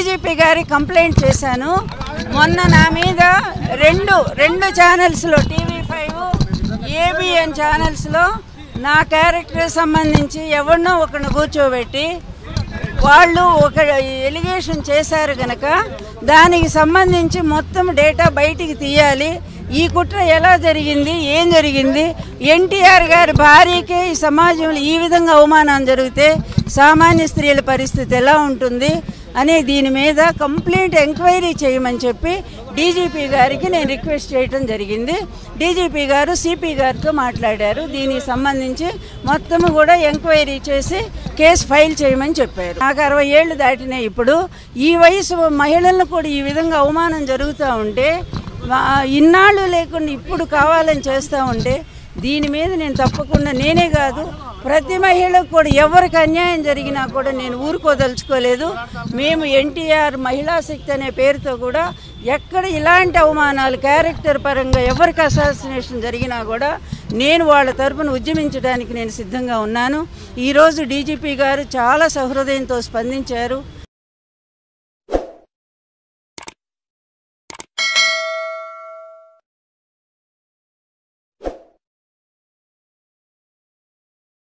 DGP గారి complaint చేశాను మొన్న నా మీద రెండు రెండు ఛానల్స్లో టీవీ ఫైవ్ ఏబిఎన్ ఛానల్స్లో నా క్యారెక్టర్ సంబంధించి ఎవరినో ఒకరిని కూర్చోబెట్టి వాళ్ళు ఒక ఎలిగేషన్ చేశారు గనక దానికి సంబంధించి మొత్తం డేటా బయటికి తీయాలి ఈ కుట్ర ఎలా జరిగింది ఏం జరిగింది ఎన్టీఆర్ గారి భార్యకే ఈ సమాజంలో ఈ విధంగా అవమానం జరిగితే సామాన్య స్త్రీల పరిస్థితి ఎలా ఉంటుంది అనే దీని మీద కంప్లీట్ ఎంక్వైరీ చేయమని చెప్పి డీజీపీ గారికి నేను రిక్వెస్ట్ చేయడం జరిగింది డీజీపీ గారు సిపి గారితో మాట్లాడారు దీనికి సంబంధించి మొత్తం కూడా ఎంక్వైరీ చేసి కేసు ఫైల్ చేయమని చెప్పారు నాకు అరవై ఏళ్ళు దాటినాయి ఇప్పుడు ఈ వయసు మహిళలను కూడా ఈ విధంగా అవమానం జరుగుతూ ఉంటే వా- ఇన్నాళ్ళు లేకుండా ఇప్పుడు కావాలని చేస్తూ ఉంటే దీని మీద నేను తప్పకుండా నేనే కాదు ప్రతి మహిళకు కూడా ఎవరికి అన్యాయం జరిగినా కూడా నేను ఊరుకోదలుచుకోలేదు మేము ఎన్టీఆర్ మహిళా శక్తి అనే పేరుతో కూడా ఎక్కడ ఇలాంటి అవమానాలు క్యారెక్టర్ పరంగా ఎవరికి అసాసినేషన్ జరిగినా కూడా నేను వాళ్ళ తరపున ఉద్యమించడానికి నేను సిద్ధంగా ఉన్నాను ఈరోజు డీజీపీ గారు చాలా సహృదయంతో స్పందించారు